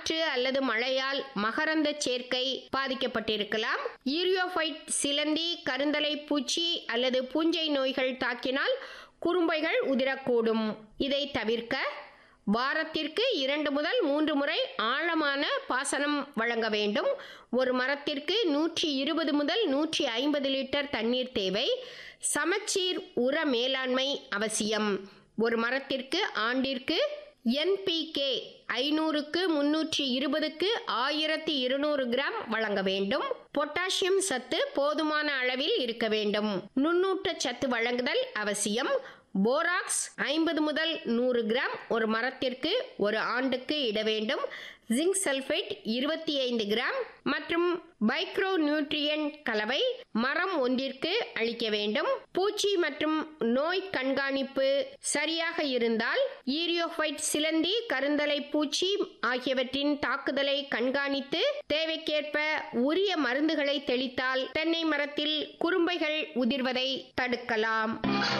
காற்று அல்லது மழையால் மகரந்த சேர்க்கை பாதிக்கப்பட்டிருக்கலாம் ஈரியோஃபைட் சிலந்தி கருந்தலை பூச்சி அல்லது பூஞ்சை நோய்கள் தாக்கினால் குறும்பைகள் உதிரக்கூடும் இதை தவிர்க்க வாரத்திற்கு இரண்டு முதல் மூன்று முறை ஆழமான பாசனம் வழங்க வேண்டும் ஒரு மரத்திற்கு நூற்றி இருபது முதல் நூற்றி ஐம்பது லிட்டர் தண்ணீர் தேவை சமச்சீர் உர மேலாண்மை அவசியம் ஒரு மரத்திற்கு ஆண்டிற்கு என்பிகே ஐநூறுக்கு முன்னூற்றி இருபதுக்கு ஆயிரத்தி இருநூறு கிராம் வழங்க வேண்டும் பொட்டாசியம் சத்து போதுமான அளவில் இருக்க வேண்டும் நுண்ணூட்ட சத்து வழங்குதல் அவசியம் போராக்ஸ் ஐம்பது முதல் நூறு கிராம் ஒரு மரத்திற்கு ஒரு ஆண்டுக்கு இட வேண்டும் ஜிங்க் சல்ஃபேட் இருபத்தி ஐந்து கிராம் மற்றும் மைக்ரோ நியூட்ரியன் கலவை மரம் ஒன்றிற்கு அளிக்க வேண்டும் பூச்சி மற்றும் நோய் கண்காணிப்பு சரியாக இருந்தால் ஈரியோஃபைட் சிலந்தி கருந்தலை பூச்சி ஆகியவற்றின் தாக்குதலை கண்காணித்து தேவைக்கேற்ப உரிய மருந்துகளை தெளித்தால் தென்னை மரத்தில் குறும்பைகள் உதிர்வதை தடுக்கலாம்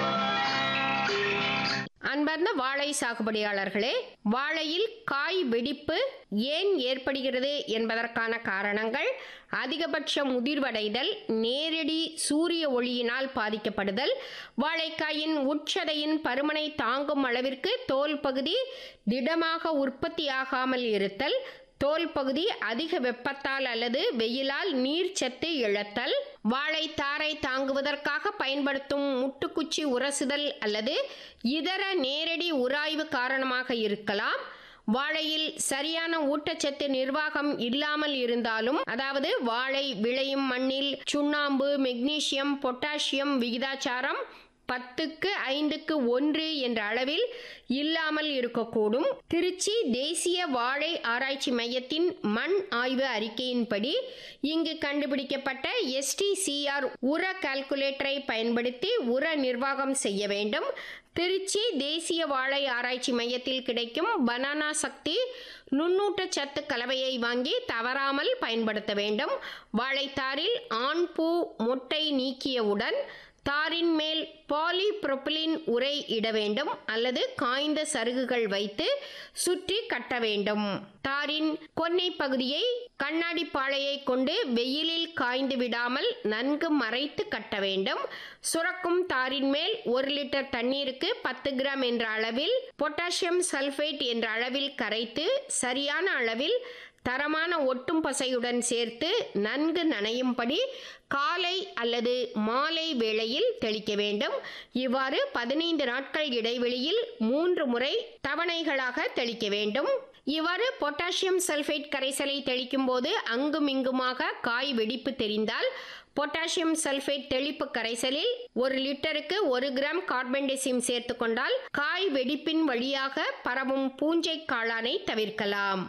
அன்பார்ந்த வாழை சாகுபடியாளர்களே வாழையில் காய் வெடிப்பு ஏன் ஏற்படுகிறது என்பதற்கான காரணங்கள் அதிகபட்ச முதிர்வடைதல் நேரடி சூரிய ஒளியினால் பாதிக்கப்படுதல் வாழைக்காயின் உட்சதையின் பருமனை தாங்கும் அளவிற்கு தோல் பகுதி திடமாக உற்பத்தியாகாமல் இருத்தல் தோல் பகுதி அதிக வெப்பத்தால் அல்லது வெயிலால் நீர்ச்சத்து இழத்தல் வாழை தாரை தாங்குவதற்காக பயன்படுத்தும் முட்டுக்குச்சி உரசுதல் அல்லது இதர நேரடி உராய்வு காரணமாக இருக்கலாம் வாழையில் சரியான ஊட்டச்சத்து நிர்வாகம் இல்லாமல் இருந்தாலும் அதாவது வாழை விளையும் மண்ணில் சுண்ணாம்பு மெக்னீசியம் பொட்டாசியம் விகிதாச்சாரம் பத்துக்கு ஐந்துக்கு ஒன்று என்ற அளவில் இல்லாமல் இருக்கக்கூடும் திருச்சி தேசிய வாழை ஆராய்ச்சி மையத்தின் மண் ஆய்வு அறிக்கையின்படி இங்கு கண்டுபிடிக்கப்பட்ட எஸ்டிசிஆர் உர கால்குலேட்டரை பயன்படுத்தி உர நிர்வாகம் செய்ய வேண்டும் திருச்சி தேசிய வாழை ஆராய்ச்சி மையத்தில் கிடைக்கும் பனானா சக்தி நுண்ணூட்ட சத்து கலவையை வாங்கி தவறாமல் பயன்படுத்த வேண்டும் வாழைத்தாரில் ஆண் பூ மொட்டை நீக்கியவுடன் தாரின் மேல் பாலிப்ரொபிலின் உரை இட வேண்டும் அல்லது காய்ந்த சருகுகள் வைத்து சுற்றி கட்ட வேண்டும் தாரின் கொன்னை பகுதியை கண்ணாடி பாளையை கொண்டு வெயிலில் காய்ந்து விடாமல் நன்கு மறைத்து கட்ட வேண்டும் சுரக்கும் தாரின் மேல் ஒரு லிட்டர் தண்ணீருக்கு பத்து கிராம் என்ற அளவில் பொட்டாசியம் சல்ஃபேட் என்ற அளவில் கரைத்து சரியான அளவில் தரமான ஒட்டும் பசையுடன் சேர்த்து நன்கு நனையும்படி காலை அல்லது மாலை வேளையில் தெளிக்க வேண்டும் இவ்வாறு பதினைந்து நாட்கள் இடைவெளியில் மூன்று முறை தவணைகளாக தெளிக்க வேண்டும் இவ்வாறு பொட்டாசியம் சல்ஃபேட் கரைசலை தெளிக்கும் போது அங்கும் இங்குமாக காய் வெடிப்பு தெரிந்தால் பொட்டாசியம் சல்ஃபேட் தெளிப்பு கரைசலில் ஒரு லிட்டருக்கு ஒரு கிராம் கார்பன்டெசிம் சேர்த்து கொண்டால் காய் வெடிப்பின் வழியாக பரவும் பூஞ்சை காளானை தவிர்க்கலாம்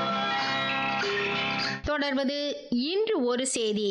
தொடர்வது இன்று ஒரு செய்தி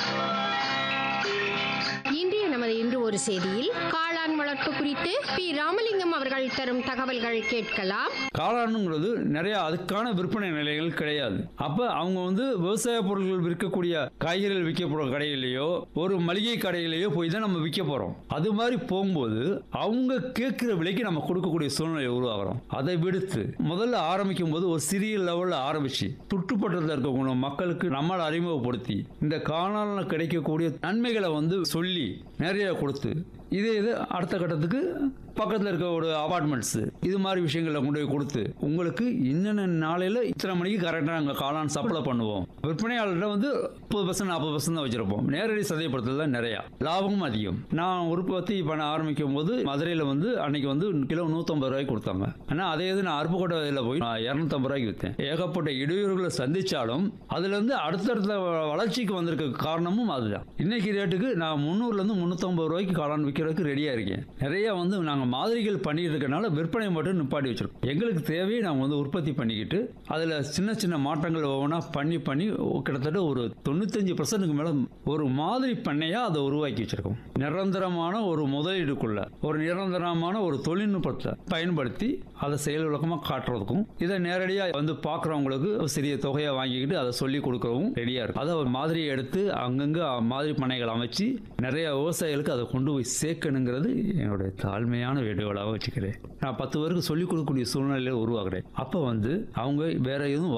இன்றைய நமது இன்று ஒரு செய்தியில் காளான் வளர்ப்பு குறித்து பி ராமலிங்கம் அவர்கள் தரும் தகவல்கள் கேட்கலாம் காளானுங்கிறது நிறைய அதுக்கான விற்பனை நிலையங்கள் கிடையாது அப்ப அவங்க வந்து விவசாய பொருட்கள் விற்கக்கூடிய காய்கறிகள் விற்கப்படுற கடையிலேயோ ஒரு மளிகை கடையிலேயோ போய் தான் நம்ம விற்க போறோம் அது மாதிரி போகும்போது அவங்க கேட்கிற விலைக்கு நம்ம கொடுக்கக்கூடிய சூழ்நிலை உருவாகிறோம் அதை விடுத்து முதல்ல ஆரம்பிக்கும் போது ஒரு சிறிய லெவலில் ஆரம்பிச்சு சுற்றுப்பட்டத்தில் இருக்கக்கூடிய மக்களுக்கு நம்மளை அறிமுகப்படுத்தி இந்த காளானில் கிடைக்கக்கூடிய நன்மைகளை வந்து சொல்லி நிறைய கொடுத்து இதே இது அடுத்த கட்டத்துக்கு பக்கத்தில் இருக்க ஒரு அபார்ட்மெண்ட்ஸ் இது மாதிரி விஷயங்களை கொண்டு போய் கொடுத்து உங்களுக்கு இன்னென்ன நாளையில் இத்தனை மணிக்கு கரெக்டாக நாங்கள் காளான் சப்ளை பண்ணுவோம் விற்பனையாளர்கிட்ட வந்து முப்பது பர்சன்ட் நாற்பது பர்சன்ட் தான் வச்சிருப்போம் நேரடி சந்தைப்படுத்தல் தான் நிறையா லாபமும் அதிகம் நான் உற்பத்தி பண்ண ஆரம்பிக்கும் போது மதுரையில் வந்து அன்னைக்கு வந்து கிலோ நூற்றம்பது ரூபாய்க்கு கொடுத்தாங்க ஆனால் அதே இது நான் அருப்புக்கோட்டையில் போய் நான் இரநூத்தம்பது ரூபாய்க்கு விற்றேன் ஏகப்பட்ட இடையூறுகளை சந்திச்சாலும் அதுலேருந்து அடுத்தடுத்த வளர்ச்சிக்கு வந்திருக்க காரணமும் அதுதான் இன்னைக்கு ரேட்டுக்கு நான் முந்நூறுலேருந்து முந்நூற்றம்பது ரூபாய்க்கு காளான் விற்கிறதுக்கு ரெடியாக இருக்கேன் நிறைய வந்து நாங்கள் மாதிரிகள் பண்ணிட்டு இருக்கனால விற்பனை மட்டும் நிப்பாட்டி வச்சிருக்கோம் எங்களுக்கு தேவையை நாங்கள் வந்து உற்பத்தி பண்ணிக்கிட்டு அதில் சின்ன சின்ன மாற்றங்கள் ஒவ்வொன்றா பண்ணி பண்ணி கிட்டத்தட்ட ஒரு தொண்ணூத்தஞ்சு பர்சன்ட்டுக்கு மேலே ஒரு மாதிரி பண்ணையாக அதை உருவாக்கி வச்சிருக்கோம் நிரந்தரமான ஒரு முதலீடுக்குள்ள ஒரு நிரந்தரமான ஒரு தொழில்நுட்பத்தை பயன்படுத்தி அதை செயல் விளக்கமாக காட்டுறதுக்கும் இதை நேரடியாக வந்து பார்க்குறவங்களுக்கு சிறிய தொகையை வாங்கிக்கிட்டு அதை சொல்லி கொடுக்கவும் ரெடியாக இருக்கும் அதை ஒரு மாதிரியை எடுத்து அங்கங்கே மாதிரி பண்ணைகள் அமைச்சு நிறைய விவசாயிகளுக்கு அதை கொண்டு போய் சேர்க்கணுங்கிறது என்னுடைய தாழ்மையான வேண்டுகோளாக வச்சுக்கிறேன் நான் பத்து பேருக்கு சொல்லிக் கொடுக்கக்கூடிய சூழ்நிலையை உருவாக்குறேன் அப்போ வந்து அவங்க வேற எதுவும்